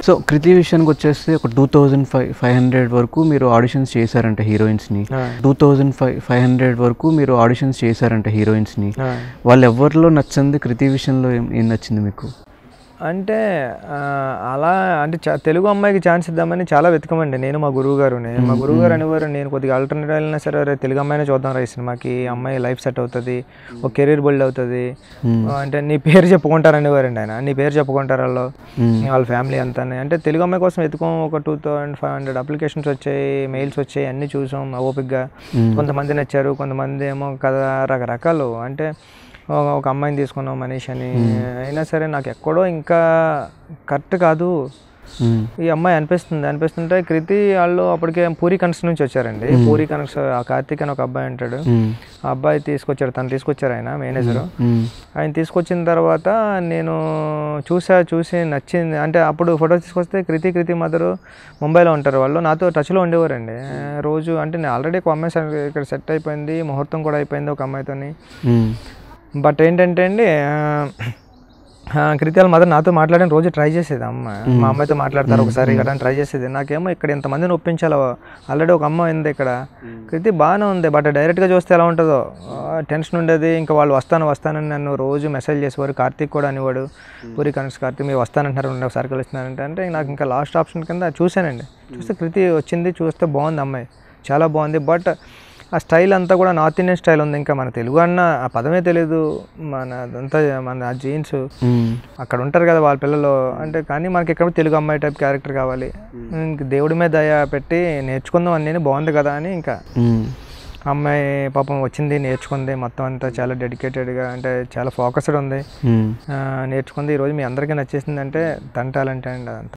So కృతి విషయానికి వచ్చేస్తే ఒక two thousand five five hundred వరకు మీరు ఆడిషన్స్ చేశారంట హీరోయిన్స్ని ఆ, two thousand five five hundred వరకు మీరు ఆడిషన్స్ చేశారంట హీరోయిన్స్ని ఆ. వాళ్ళు ఎవరిలో నచ్చింది కృతి విషయంలో ఏం ఏం నచ్చింది మీకు అంటే ఆ, అలా అంటే చ- తెలుగు అమ్మాయికి ఛాన్స్ ఇద్దామని చాలా వెతకమండి నేను మా గురువు గారు మా గురువు గారు అనేవారు నేను కొద్దిగా ఆల్టర్నేట్ వెళ్ళినా సరే "అరే, తెలుగు అమ్మాయినే చూద్దాం రా ఈ సినిమాకి ఈ అమ్మాయి లైఫ్ సెట్ అవుతుంది ఒక కెరీర్ బిల్డ్ అవుతుంది ఆ, అంటే నీ పేరు చెప్పుకుంటారు అనేవారండి ఆయన నీ పేరు చెప్పుకుంటారు వాళ్ళు మ్మ్. వాళ్ళ ఫ్యామిలీ అంతా అంటే తెలుగు అమ్మాయి కోసం వెతుకోం ఒక two thousand five hundred applications వచ్చాయి మెయిల్స్ వచ్చాయి అన్నీ చూసాం ఓపిక్గా కొంతమంది నచ్చారు కొంతమంది ఏమో కదా రకరకాలు అంటే ఒక- ఒక అమ్మాయిని తీసుకున్నాం మనీష్ అని అయినా సరే నాకు ఎక్కడో ఇంకా కరెక్ట్ కాదు మ్మ్. ఈ అమ్మాయి అనిపిస్తుంది అనిపిస్తుంటే కృతి వాళ్ళు అప్పటికే పూరి కనెక్స్ నుంచి వచ్చారండి పూరి కనెక్స్ ఆ కార్తీక్ అని ఒక అబ్బాయి ఉంటాడు మ్మ్. ఆ అబ్బాయి తీసుకొచ్చాడు తను తీసుకొచ్చారు ఆయన మేనేజరు మ్మ్. ఆయన తీసుకొచ్చిన తర్వాత నేను చూసా చూసి నచ్చింది అంటే అప్పుడు ఫోటో తీసుకొస్తే కృతి కృతి మదరు ముంబైలో ఉంటారు వాళ్ళు నాతో టచ్లో ఉండేవారండి రోజు అంటే నేను ఆల్రెడీ ఒక అమ్మాయి సెట్- ఇక్కడ సెట్ అయిపోయింది ముహూర్తం కూడా అయిపోయింది ఒక అమ్మాయితోని మ్మ్. బట్ ఏంటంటే అండి ఆ, ఆ, కృతి వాళ్ళ మదర్ నాతో మాట్లాడని రోజు ట్రై చేసేది అమ్మ మా అమ్మాయితో మాట్లాడతారు ఒకసారి ఇక్కడ ట్రై చేసేది నాకేమో ఇక్కడ ఇంతమందిని ఒప్పించాలో ఆల్రెడీ ఒక అమ్మ ఉంది ఇక్కడ కృతి బాగానే ఉంది బట్ డైరెక్ట్గా చూస్తే ఎలా ఉంటుందో టెన్షన్ ఉండేది ఇంకా వాళ్ళు వస్తాను వస్తానని నన్ను రోజు మెసేజ్ చేసేవారు కార్తీక్ కూడా అనేవాడు పూరి కనెక్ట్ కార్తీక్ మీరు వస్తానంటారు రెండు ఒకసారి కలుస్తున్నారంటే అంటే నాకు ఇంకా లాస్ట్ ఆప్షన్ కింద చూశానండి చూస్తే కృతి వచ్చింది చూస్తే బాగుంది అమ్మాయి చాలా బాగుంది బట్ ఆ స్టైల్ అంతా కూడా నార్త్ ఇండియన్ స్టైల్ ఉంది ఇంకా మన తెలుగు అన్న ఆ పదమే తెలియదు మన అదంతా మన జీన్స్ మ్మ్. అక్కడ ఉంటారు కదా వాళ్ళ పిల్లలు అంటే కానీ మనకి ఇక్కడ తెలుగు అమ్మాయి టైప్ క్యారెక్టర్ కావాలి ఇంక దేవుడి మీద దయ పెట్టి నేర్చుకుందాం అని నేను బాగుంది కదా అని ఇంకా మ్మ్. అమ్మాయి పాపం వచ్చింది నేర్చుకుంది మొత్తం అంతా చాలా డెడికేటెడ్గా అంటే చాలా ఫోకస్డ్ ఉంది మ్మ్. ఆ, నేర్చుకుంది ఈరోజు మీ అందరికీ నచ్చేసింది అంటే తన టాలెంట్ అండి అదంతా